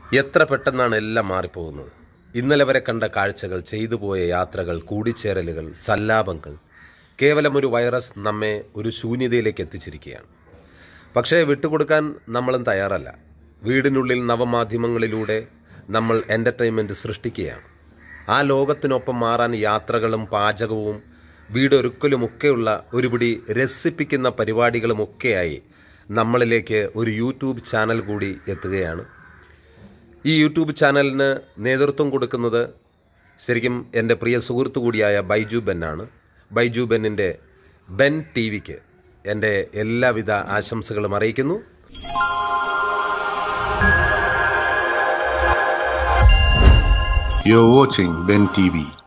എത്ര പെട്ടെന്നാണ് എല്ലാം മാറിപ്പോകുന്നത് ഇന്നലെ വരെ കണ്ട കാഴ്ചകൾ ചെയ്തു പോയ യാത്രകൾ കൂടിച്ചേരലുകൾ സല്ലാപങ്ങൾ കേവലം ഒരു വൈറസ് നമ്മെ ഒരു ശൂന്യതയിലേക്ക് എത്തിച്ചിരിക്കുകയാണ് പക്ഷേ വിട്ടുകൊടുക്കാൻ നമ്മളും തയ്യാറല്ല വീടിനുള്ളിൽ നവമാധ്യമങ്ങളിലൂടെ നമ്മൾ എൻ്റർടൈൻമെൻറ്റ് സൃഷ്ടിക്കുകയാണ് ആ ലോകത്തിനൊപ്പം മാറാൻ യാത്രകളും പാചകവും വീടൊരുക്കലുമൊക്കെയുള്ള ഒരുപിടി രസിപ്പിക്കുന്ന പരിപാടികളുമൊക്കെയായി നമ്മളിലേക്ക് ഒരു യൂട്യൂബ് ചാനൽ കൂടി എത്തുകയാണ് ഈ യൂട്യൂബ് ചാനലിന് നേതൃത്വം കൊടുക്കുന്നത് ശരിക്കും എൻ്റെ പ്രിയ സുഹൃത്തു കൂടിയായ ബൈജു ബെന്നാണ് ബൈജു ബെന്നിൻ്റെ ബെൻ ടി വിക്ക് എൻ്റെ എല്ലാവിധ ആശംസകളും അറിയിക്കുന്നു You're watching Ben TV.